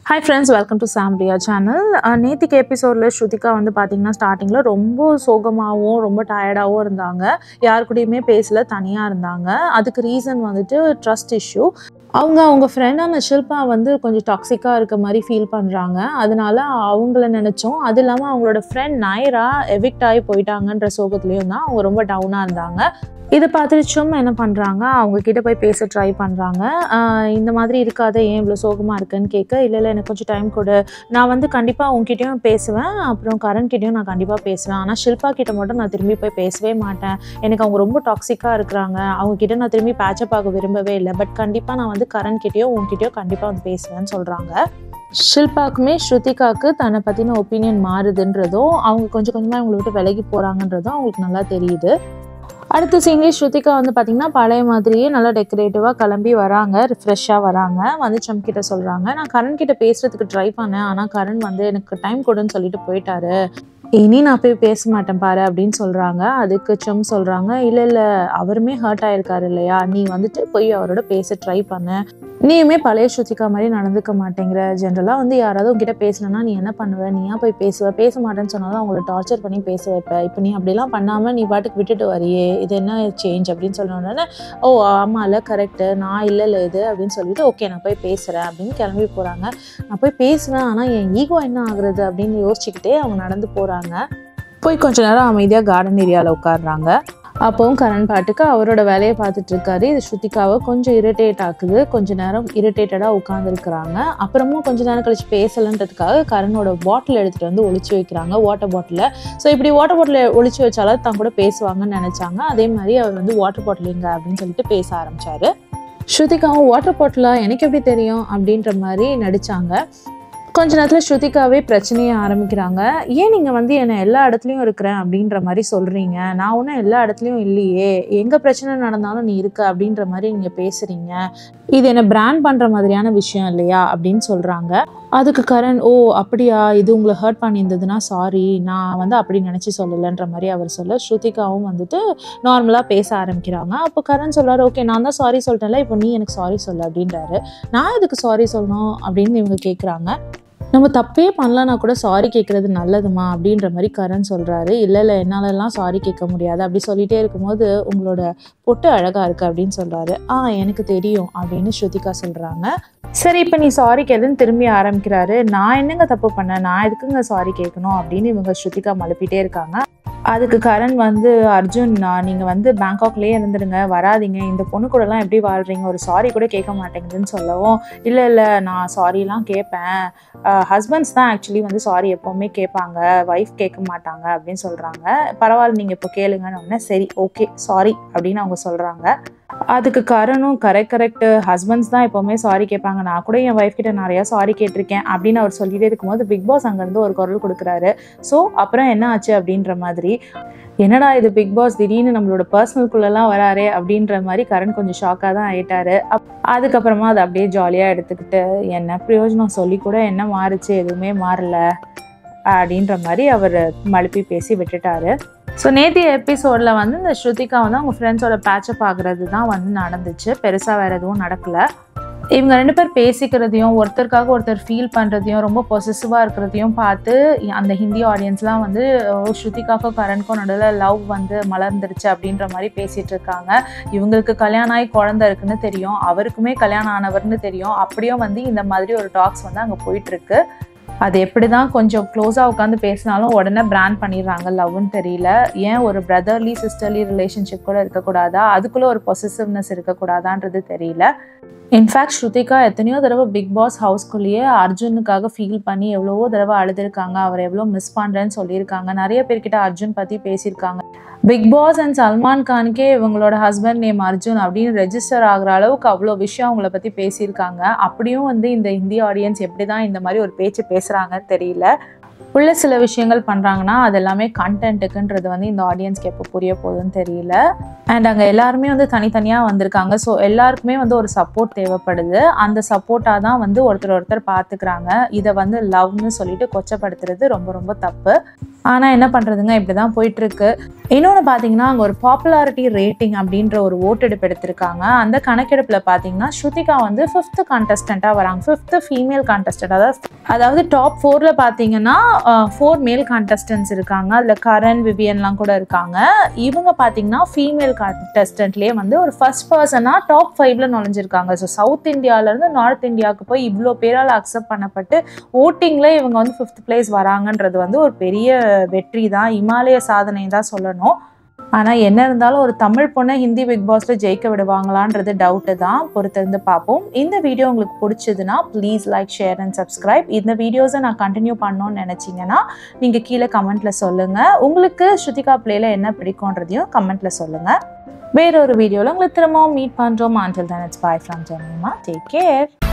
hi friends welcome to சாம்ரியா channel நேத்திக்கு எபிசோடில் ஸ்ருதிகா வந்து பார்த்தீங்கன்னா ஸ்டார்டிங்கில் ரொம்ப சோகமாகவும் ரொம்ப டயர்டாகவும் இருந்தாங்க யார் கூடயுமே பேசல தனியாக இருந்தாங்க அதுக்கு ரீசன் வந்துட்டு ட்ரஸ்ட் இஷ்யூ அவங்க அவங்க ஃப்ரெண்டான ஷில்பா வந்து கொஞ்சம் டாக்ஸிக்காக இருக்க மாதிரி ஃபீல் பண்ணுறாங்க அதனால அவங்கள நினச்சோம் அது இல்லாமல் அவங்களோட ஃப்ரெண்ட் நைரா எவிக்ட் ஆகி போயிட்டாங்கன்ற சோகத்துலேயும் தான் அவங்க ரொம்ப டவுனாக இருந்தாங்க இதை பார்த்துட்டு சும்மா என்ன பண்ணுறாங்க அவங்க கிட்ட போய் பேச ட்ரை பண்ணுறாங்க இந்த மாதிரி இருக்காத ஏன் இவ்வளோ சோகமாக இருக்குன்னு கேட்க இல்லை இல்லை எனக்கு கொஞ்சம் டைம் கொடு நான் வந்து கண்டிப்பாக உங்ககிட்டயும் பேசுவேன் அப்புறம் கரண் கிட்டேயும் நான் கண்டிப்பாக பேசுவேன் ஆனால் ஷில்பா கிட்ட மட்டும் நான் திரும்பி போய் பேசவே மாட்டேன் எனக்கு அவங்க ரொம்ப டாக்ஸிக்காக இருக்கிறாங்க அவங்க கிட்ட நான் திரும்பி பேச்சப் ஆக விரும்பவே இல்லை பட் கண்டிப்பாக நான் வந்து கரண் கிட்டேயோ உங்ககிட்டயோ கண்டிப்பாக வந்து பேசுவேன்னு சொல்கிறாங்க ஷில்பாக்குமே ஸ்ருதிகாவுக்கு தன்னை பற்றின ஒப்பீனியன் மாறுதுன்றதும் அவங்க கொஞ்சம் கொஞ்சமாக அவங்கள விட்டு விலகி போகிறாங்கன்றதும் அவங்களுக்கு நல்லா தெரியுது அடுத்த சீன்லேயே ஸ்ருதிகா வந்து பார்த்திங்கன்னா பழைய மாதிரியே நல்லா டெக்கரேட்டிவாக கிளம்பி வராங்க ஃப்ரெஷ்ஷாக வராங்க வந்து சம் கிட்ட சொல்கிறாங்க நான் கரண் கிட்ட பேசுறதுக்கு ட்ரை பண்ணேன் ஆனால் கரண் வந்து எனக்கு டைம் கொடுன்னு சொல்லிட்டு போயிட்டாரு இனி நான் போய் பேச மாட்டேன் பாரு அப்படின்னு சொல்கிறாங்க அதுக்கு சம் சொல்கிறாங்க இல்லை இல்லை அவருமே ஹர்ட் ஆயிருக்காரு இல்லையா நீ வந்துட்டு போய் அவரோட பேச ட்ரை பண்ண நீயுமே பழைய ஸ்ருதிகா மாதிரி நடந்துக்க மாட்டேங்கிற ஜென்ரலாக வந்து யாராவது உங்ககிட்ட பேசலன்னா நீ என்ன பண்ணுவ நீ ஏன் போய் பேசுவ பேச மாட்டேன்னு சொன்னாலும் அவங்கள டார்ச்சர் பண்ணி பேச வைப்ப இப்போ நீ அப்படிலாம் பண்ணாமல் நீ பாட்டுக்கு விட்டுட்டு வரியே இது என்ன சேஞ்ச் அப்படின்னு சொன்ன உடனே ஓ ஆமாம் இல்லை கரெக்டு நான் இல்லை இல்லை இது அப்படின்னு சொல்லிட்டு ஓகே நான் போய் பேசுகிறேன் அப்படின்னு கிளம்பி போகிறாங்க நான் போய் பேசுவேன் ஆனால் என் ஈகோ என்ன ஆகுறது அப்படின்னு யோசிச்சுக்கிட்டே அவங்க நடந்து போகிறாங்க போய் கொஞ்ச நேரம் அமைதியாக கார்டன் ஏரியாவில் உட்காடுறாங்க அப்போவும் கரண் பாட்டுக்கு அவரோட வேலையை பார்த்துட்டு இருக்காரு இது ஸ்ருதிகாவை கொஞ்சம் இரிட்டேட் ஆக்குது கொஞ்ச நேரம் இரிட்டேட்டடாக உட்காந்துருக்குறாங்க அப்புறமும் கொஞ்ச நேரம் கழிச்சு பேசலன்றதுக்காக கரனோட பாட்டில் எடுத்துகிட்டு வந்து ஒளிச்சு வைக்கிறாங்க வாட்டர் பாட்டிலில் ஸோ இப்படி வாட்டர் பாட்டில் ஒளிச்சு வச்சாலும் தான் கூட பேசுவாங்கன்னு நினச்சாங்க அதே மாதிரி அவர் வந்து வாட்டர் பாட்டில் எங்க அப்படின்னு சொல்லிட்டு பேச ஆரம்பிச்சாரு ஸ்ருதிகாவும் வாட்டர் பாட்டிலாக எனக்கு எப்படி தெரியும் அப்படின்ற மாதிரி நடித்தாங்க கொஞ்ச நேரத்தில் ஸ்ருதிகாவே பிரச்சனையை ஆரம்பிக்கிறாங்க ஏன் நீங்கள் வந்து என்னை எல்லா இடத்துலையும் இருக்கிறேன் அப்படின்ற மாதிரி சொல்கிறீங்க நான் ஒன்றும் எல்லா இடத்துலையும் இல்லையே எங்கே பிரச்சனை நடந்தாலும் நீ இருக்க அப்படின்ற மாதிரி நீங்கள் பேசுகிறீங்க இது என்னை பிராண்ட் பண்ணுற மாதிரியான விஷயம் இல்லையா அப்படின்னு சொல்கிறாங்க அதுக்கு கரண் ஓ அப்படியா இது உங்களை ஹர்ட் பண்ணியிருந்ததுன்னா சாரி நான் வந்து அப்படி நினச்சி சொல்லலைன்ற மாதிரி அவர் சொல்ல ஸ்ருதிகாவும் வந்துட்டு நார்மலாக பேச ஆரம்பிக்கிறாங்க அப்போ கரண் சொல்கிறாரு ஓகே நான் தான் சாரி சொல்லிட்டேன்ல இப்போ நீ எனக்கு சாரி சொல்லு அப்படின்றாரு நான் எதுக்கு சாரி சொல்லணும் அப்படின்னு இவங்க கேட்குறாங்க நம்ம தப்பே பண்ணலன்னா கூட சாரி கேட்குறது நல்லதுமா அப்படின்ற மாதிரி கரண் சொல்கிறாரு இல்லை இல்லை என்னாலலாம் சாரி கேட்க முடியாது அப்படி சொல்லிகிட்டே இருக்கும்போது உங்களோட பொட்டு அழகாக இருக்குது அப்படின்னு சொல்கிறாரு ஆ எனக்கு தெரியும் அப்படின்னு ஸ்ருதிகா சொல்கிறாங்க சரி இப்போ நீ சாரி கேளுன்னு திரும்பி ஆரம்பிக்கிறாரு நான் என்னங்க தப்பு பண்ணேன் நான் எதுக்குங்க சாரி கேட்கணும் அப்படின்னு இவங்க ஸ்ருதிகா மழுப்பிட்டே இருக்காங்க அதுக்கு கரண் வந்து அர்ஜுன் நீங்கள் வந்து பேங்காக்லேயே இருந்துடுங்க வராதிங்க இந்த பொண்ணு கூடலாம் எப்படி வாழ்கிறீங்க ஒரு சாரி கூட கேட்க மாட்டேங்குதுன்னு சொல்லவும் இல்லை இல்லை நான் சாரிலாம் கேட்பேன் ஹஸ்பண்ட்ஸ் தான் ஆக்சுவலி வந்து சாரி எப்போவுமே கேட்பாங்க ஒய்ஃப் கேட்க மாட்டாங்க அப்படின்னு சொல்கிறாங்க பரவாயில்ல நீங்கள் இப்போ கேளுங்கன்னு உடனே சரி ஓகே சாரி அப்படின்னு அவங்க சொல்கிறாங்க அதுக்கு கரணும் கரெக்ட் கரெக்ட் ஹஸ்பண்ட்ஸ் தான் எப்போவுமே சாரி கேட்பாங்க நான் கூட என் ஒய்ஃப் கிட்ட நிறையா சாரி கேட்டிருக்கேன் அப்படின்னு அவர் சொல்லிட்டே இருக்கும்போது பிக் பாஸ் அங்கேருந்து ஒரு குரல் கொடுக்குறாரு ஸோ அப்புறம் என்ன ஆச்சு அப்படின்ற மாதிரி என்னடா இது பிக் பாஸ் திடீர்னு நம்மளோட பர்சனல்குள்ளெல்லாம் வராரே அப்படின்ற மாதிரி கரண் கொஞ்சம் ஷாக்காக தான் ஆயிட்டாரு அப் அதுக்கப்புறமா அதை அப்படியே ஜாலியாக எடுத்துக்கிட்டு என்ன பிரயோஜனம் சொல்லி கூட என்ன மாறுச்சு எதுவுமே மாறல அப்படின்ற மாதிரி அவர் மழுப்பி பேசி விட்டுட்டாரு ஸோ நேற்றைய எபிசோடில் வந்து இந்த ஸ்ருதிகா வந்து அவங்க ஃப்ரெண்ட்ஸோட பேச்சப் ஆகுறது தான் வந்து நடந்துச்சு பெருசாக வேறு எதுவும் நடக்கலை இவங்க ரெண்டு பேர் பேசிக்கிறதையும் ஒருத்தருக்காக ஒருத்தர் ஃபீல் பண்ணுறதையும் ரொம்ப பொசசிவாக இருக்கிறதையும் பார்த்து அந்த ஹிந்தி ஆடியன்ஸ்லாம் வந்து ஸ்ருதிகாக்கும் கரண்க்கும் நடுவில் லவ் வந்து மலர்ந்துருச்சு அப்படின்ற மாதிரி பேசிகிட்டு இருக்காங்க இவங்களுக்கு கல்யாணம் ஆகி குழந்த இருக்குன்னு தெரியும் அவருக்குமே கல்யாணம் ஆனவர்னு தெரியும் அப்படியும் வந்து இந்த மாதிரி ஒரு டாக்ஸ் வந்து அங்கே போயிட்டுருக்கு அது எப்படி தான் கொஞ்சம் க்ளோஸாக உட்காந்து பேசினாலும் உடனே பிராண்ட் பண்ணிடுறாங்க லவ்னு தெரியல ஏன் ஒரு பிரதர்லி சிஸ்டர்லி ரிலேஷன்ஷிப் கூட இருக்கக்கூடாதா அதுக்குள்ளே ஒரு பொசிசிவ்னஸ் இருக்கக்கூடாதான்றது தெரியல இன்ஃபேக்ட் ஸ்ருதிகா எத்தனையோ தடவை பிக் பாஸ் ஹவுஸ்குள்ளேயே அர்ஜுனுக்காக ஃபீல் பண்ணி எவ்வளவோ தடவை அழுதுருக்காங்க அவர் எவ்வளோ மிஸ் பண்ணுறேன்னு சொல்லியிருக்காங்க நிறைய பேர்கிட்ட அர்ஜுன் பற்றி பேசியிருக்காங்க பிக் பாஸ் அண்ட் சல்மான் கானுக்கே இவங்களோட ஹஸ்பண்ட் நேம் அர்ஜுன் அப்படின்னு ரெஜிஸ்டர் ஆகிற அளவுக்கு அவ்வளோ விஷயம் அவங்கள பற்றி பேசியிருக்காங்க அப்படியும் வந்து இந்த ஹிந்தி ஆடியன்ஸ் எப்படி தான் இந்த மாதிரி ஒரு பேச்சு பேசுகிறாங்கன்னு தெரியல உள்ள சில விஷயங்கள் பண்ணுறாங்கன்னா அது எல்லாமே கண்டென்ட்டுக்குன்றது வந்து இந்த ஆடியன்ஸ்க்கு எப்போ புரிய போகுதுன்னு தெரியல அண்ட் அங்கே எல்லாருமே வந்து தனித்தனியாக வந்திருக்காங்க ஸோ எல்லாருக்குமே வந்து ஒரு சப்போர்ட் தேவைப்படுது அந்த சப்போர்ட்டாக தான் வந்து ஒருத்தர் ஒருத்தர் பார்த்துக்கிறாங்க இதை வந்து லவ்னு சொல்லிட்டு கொச்சப்படுத்துறது ரொம்ப ரொம்ப தப்பு ஆனால் என்ன பண்ணுறதுங்க இப்படி தான் போயிட்டுருக்கு இன்னொன்று பார்த்தீங்கன்னா அங்கே ஒரு பாப்புலாரிட்டி ரேட்டிங் அப்படின்ற ஒரு ஓட்டெடுப்பு எடுத்திருக்காங்க அந்த கணக்கெடுப்பில் பார்த்தீங்கன்னா ஸ்ருதிகா வந்து ஃபிஃப்த்து கான்டெஸ்டண்ட்டாக வராங்க ஃபிஃப்த்து ஃபீமேல் கான்டெஸ்டன்ட் அதாவது அதாவது டாப் ஃபோரில் பார்த்தீங்கன்னா ஃபோர் மேல் கான்டெஸ்டன்ஸ் இருக்காங்க அதில் கரண் விவியன்லாம் கூட இருக்காங்க இவங்க பார்த்தீங்கன்னா ஃபீமேல் கான்டெஸ்டன்ட்லேயே வந்து ஒரு ஃபர்ஸ்ட் பர்சனாக டாப் ஃபைவ்ல நுழைஞ்சிருக்காங்க ஸோ சவுத் இந்தியாவிலேருந்து நார்த் இந்தியாவுக்கு போய் இவ்வளோ பேரால் அக்செப்ட் பண்ணப்பட்டு ஓட்டிங்கில் இவங்க வந்து ஃபிஃப்த் பிளேஸ் வராங்கன்றது வந்து ஒரு பெரிய வெற்றி தான் இமாலய சாதனை தான் சொல்லணும் ஆனால் என்ன இருந்தாலும் ஒரு தமிழ் பொண்ணை ஹிந்தி பிக் பாஸில் ஜெயிக்க விடுவாங்களான்றது டவுட்டு தான் பொறுத்திருந்து பார்ப்போம் இந்த வீடியோ உங்களுக்கு பிடிச்சதுன்னா please like share and subscribe இந்த வீடியோஸை நான் கண்டினியூ பண்ணணும்னு நினச்சிங்கன்னா நீங்கள் கீழே கமெண்ட்டில் சொல்லுங்கள் உங்களுக்கு ஸ்ருதிகா பிளேயில் என்ன பிடிக்கும்ன்றதையும் கமெண்ட்டில் சொல்லுங்கள் வேற ஒரு வீடியோவில் உங்களை திரும்பவும் மீட் பண்ணுறோம் until then it's bye from ஜெனிமா டேக் கேர்